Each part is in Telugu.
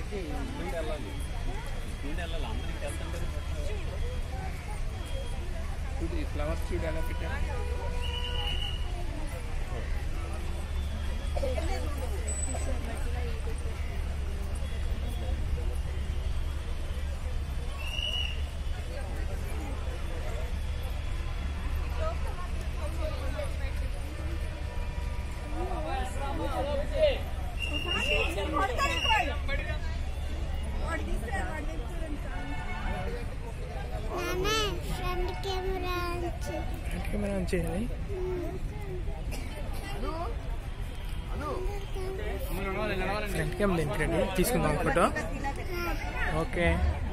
చూడు ఈ ఫ్లవర్స్ చూడు ఎలా పెట్టారు నాన్న ఫ్రంట్ కెమెరా నుంచి ఫ్రంట్ కెమెరా ఆన్ చేయాలి ఫ్రంట్ కెమెరా ఏంటండి తీసుకుందాం ఫోటో ఓకే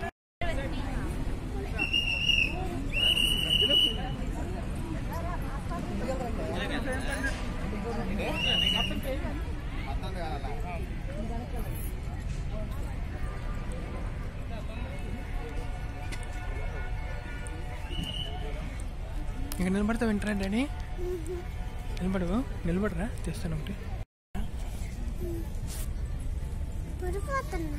ఇక నిలబడతావు వింటరా డాడీ నిలబడవు నిలబడరా తెస్తాను ఒకటి పడిపోతున్నా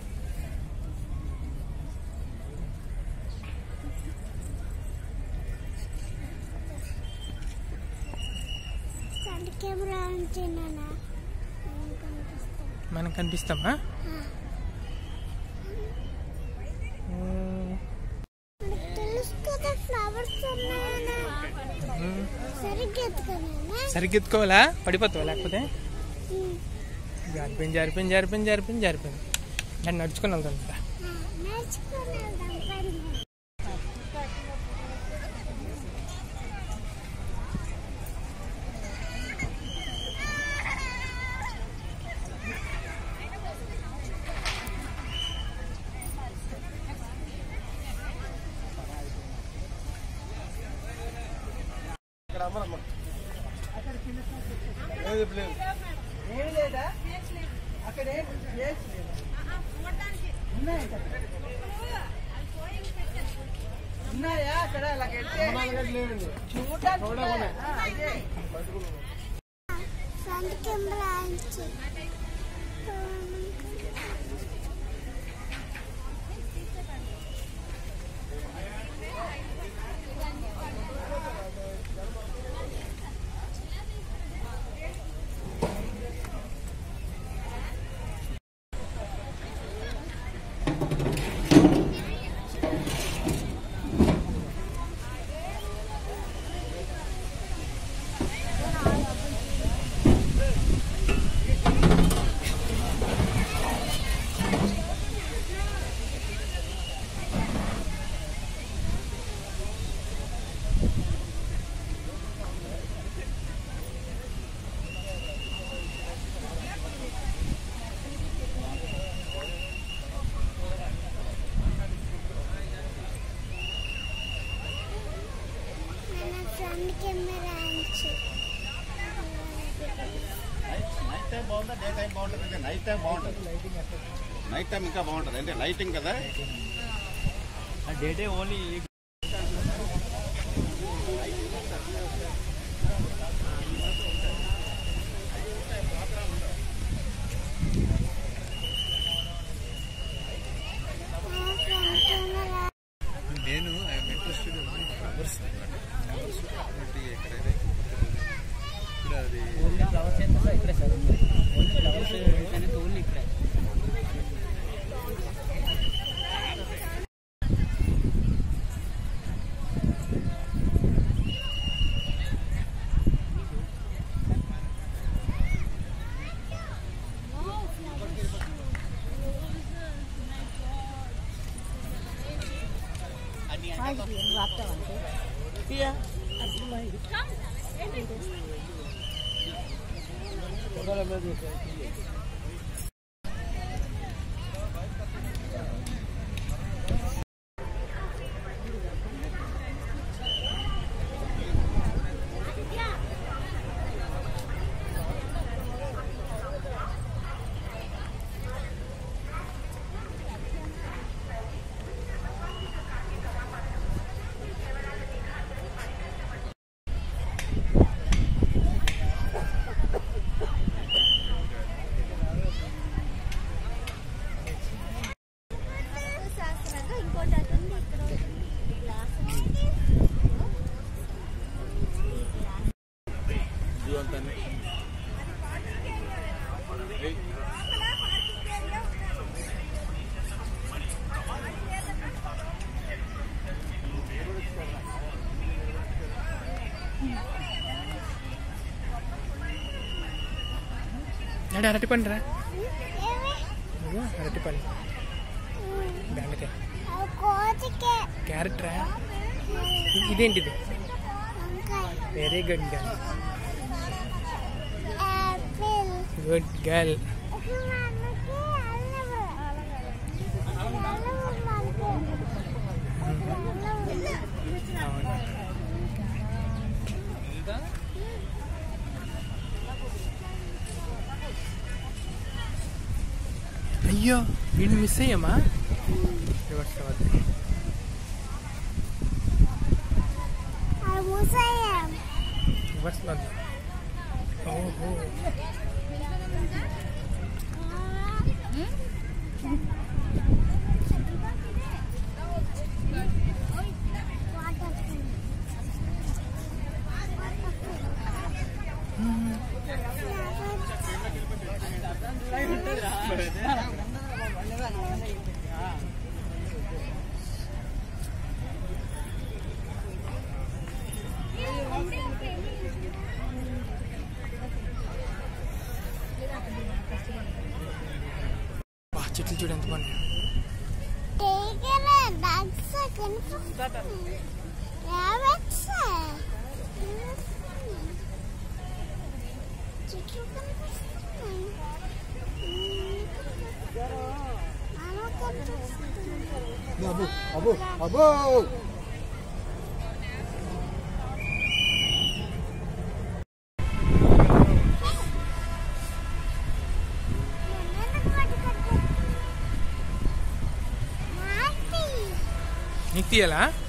ఫ్రంట్ కెమెరా నుంచి నాన్న నేను కనిపిస్తాను మనం కనిపిస్తామా మనకు తెలుసు కదా ఫ్లవర్స్ ఉన్నాయని సరిగ్గా ఎత్తుకున్నానా సరిగ్గా ఎత్తుకోవాలా పడిపోతావా లేకపోతే జారిపోయింది జారిపోయింది జారిపోయింది జారిపోయింది జారిపోయింది దాన్ని నడుచుకొని వెళ్తాం కదా నేర్చుకుని వెళ్దాం పని ఉన్నాయా అక్కడ అలా కడితే చూడటానికి అదే ఫ్రంట్ కెమెరా నుంచి మన ఫ్రంట్ కెమెరా నుంచి నైట్ టైం బాగుందా డే టైం బాగుంటుంది నైట్ టైం బాగుంటుంది నైట్ టైం ఇంకా బాగుంటుంది అంటే లైటింగ్ కదా డేటే ఓన్లీ ఫ్రంట్ కెమెరా నేను I'm interested in flowers flowers కాబట్టి ఎక్కడైనా ఇప్పుడు అది ఓన్లీ ఫ్లవర్స్ అయితే సార్ ఇక్కడే సార్ ఉంది ఓన్లీ ఫ్లవర్స్ అనేది ఓన్లీ ఇక్కడే ఇంకోటి అటుంది ఇక్కడ ఒకటి. గ్లాస్ ఉంది. డాడీ అరటి పండు రా ఏమి? ఇదిగో అరటి పండు ఉమ్, బెండకాయ అది కోతికే క్యారెట్ రా ఇ- ఇదేంటిది వంకాయ very good girl apple good girl మనకి అల్లము అల్లము మనకి అవును అయ్యో వీడిని మిస్ అయ్యామా రివర్స్ రావద్దు అది ముసాయం రివర్స్ వద్దు ఓహో బా చెట్లు చూడు ఎంత బాగున్నాయి టేకలే డాగ్స్ కనిపిస్తుంది రాబట్స్ చెట్లు కనిపిస్తున్నాయి అలా కనిపిస్తుంది అబ్బో అబ్బో అబ్బో మార్తి నీకు తీయాలా